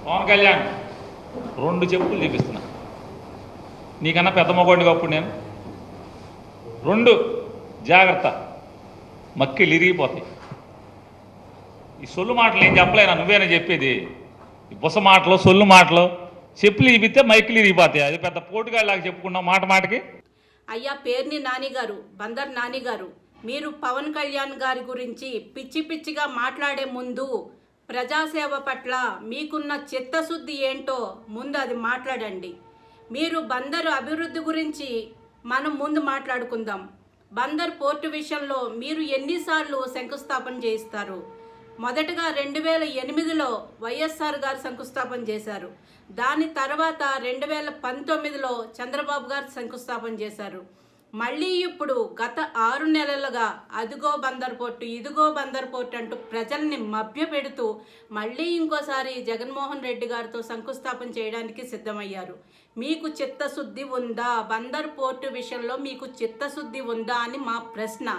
పవన్ కళ్యాణ్ రెండు చెప్పులు చూపిస్తున్నా నీకన్నా పెద్ద మగోడిని అప్పుడు నేను రెండు జాగ్రత్త మక్కిళ్ళు ఇరిగిపోతాయి ఈ సొల్లు మాటలు ఏం చెప్పలేనా నువ్వేనా చెప్పేది ఈ బుస మాటలు సొల్లు మాటలు చెప్పులు ఇరిగితే మైకిలు ఇరిగిపోతాయి అది పెద్ద పోటుగాళ్ళలాగా చెప్పుకున్నావు మాట మాటకి అయ్యా పేర్ని నానిగారు బందర్ నానిగారు మీరు పవన్ కళ్యాణ్ గారి గురించి పిచ్చి పిచ్చిగా మాట్లాడే ముందు ప్రజాసేవ పట్ల మీకున్న చిత్తశుద్ధి ఏంటో ముందు అది మాట్లాడండి మీరు బందరు అభివృద్ధి గురించి మనం ముందు మాట్లాడుకుందాం బందర్ పోర్టు విషయంలో మీరు ఎన్నిసార్లు శంకుస్థాపన చేయిస్తారు మొదటగా రెండు వేల ఎనిమిదిలో వైఎస్ఆర్ గారు శంకుస్థాపన చేశారు దాని తర్వాత రెండు వేల పంతొమ్మిదిలో చంద్రబాబు గారు శంకుస్థాపన చేశారు మళ్ళీ ఇప్పుడు గత ఆరు నెలలుగా అదిగో బందర్ పోర్టు ఇదిగో బందర్ పోర్టు అంటూ ప్రజల్ని మభ్యపెడుతూ మళ్ళీ ఇంకోసారి జగన్మోహన్ రెడ్డి గారితో శంకుస్థాపన చేయడానికి సిద్ధమయ్యారు మీకు చిత్తశుద్ధి ఉందా బందర్ పోర్టు విషయంలో మీకు చిత్తశుద్ధి ఉందా అని మా ప్రశ్న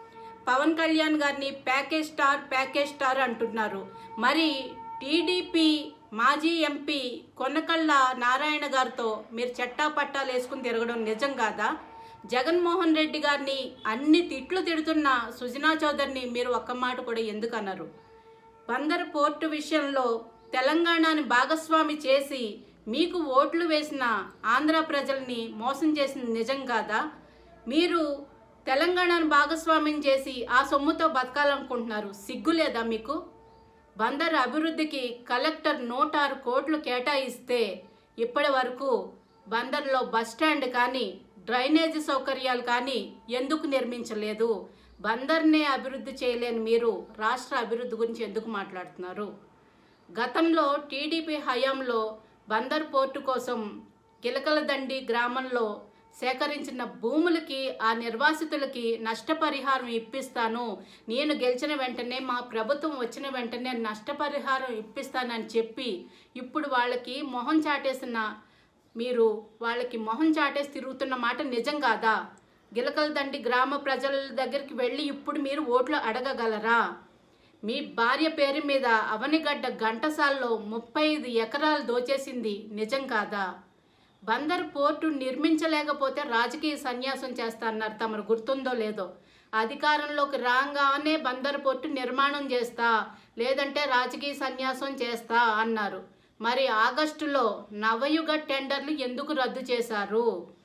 పవన్ కళ్యాణ్ గారిని ప్యాకేజ్ స్టార్ ప్యాకేజ్ స్టార్ అంటున్నారు మరి టీడీపీ మాజీ ఎంపీ కొనకళ్ళ నారాయణ గారితో మీరు చట్టా పట్టాలు వేసుకుని తిరగడం నిజం కాదా జగన్మోహన్ రెడ్డి గారిని అన్ని తిట్లు తిడుతున్న సుజనా చౌదరిని మీరు ఒక్క మాట కూడా ఎందుకు అన్నారు బందర్ పోర్టు విషయంలో తెలంగాణని భాగస్వామి చేసి మీకు ఓట్లు వేసిన ఆంధ్ర ప్రజల్ని మోసం చేసింది నిజం కాదా మీరు తెలంగాణను భాగస్వామ్యం చేసి ఆ సొమ్ముతో బతకాలనుకుంటున్నారు సిగ్గు లేదా మీకు బందర్ అభివృద్ధికి కలెక్టర్ నూట ఆరు కోట్లు కేటాయిస్తే ఇప్పటి వరకు బందర్లో బస్ స్టాండ్ కానీ డ్రైనేజీ సౌకర్యాలు కానీ ఎందుకు నిర్మించలేదు బందర్నే అభివృద్ధి చేయలేని మీరు రాష్ట్ర అభివృద్ధి గురించి ఎందుకు మాట్లాడుతున్నారు గతంలో టీడీపీ హయాంలో బందర్ పోర్టు కోసం కిలకలదండి గ్రామంలో సేకరించిన భూములకి ఆ నిర్వాసితులకి నష్టపరిహారం ఇప్పిస్తాను నేను గెలిచిన వెంటనే మా ప్రభుత్వం వచ్చిన వెంటనే నష్టపరిహారం ఇప్పిస్తానని చెప్పి ఇప్పుడు వాళ్ళకి మొహం చాటేసిన మీరు వాళ్ళకి మొహం చాటేసి తిరుగుతున్న మాట నిజం కాదా గిలకలదండి గ్రామ ప్రజల దగ్గరికి వెళ్ళి ఇప్పుడు మీరు ఓట్లు అడగగలరా మీ భార్య పేరు మీద అవనిగడ్డ ఘంటసాల్లో ముప్పై ఐదు ఎకరాలు దోచేసింది నిజం కాదా బందర్ పోర్టు నిర్మించలేకపోతే రాజకీయ సన్యాసం చేస్తా అన్నారు తమరు గుర్తుందో లేదో అధికారంలోకి రాగానే బందర్ పోర్టు నిర్మాణం చేస్తా లేదంటే రాజకీయ సన్యాసం చేస్తా అన్నారు మరి ఆగస్టులో నవయుగ టెండర్లు ఎందుకు రద్దు చేశారు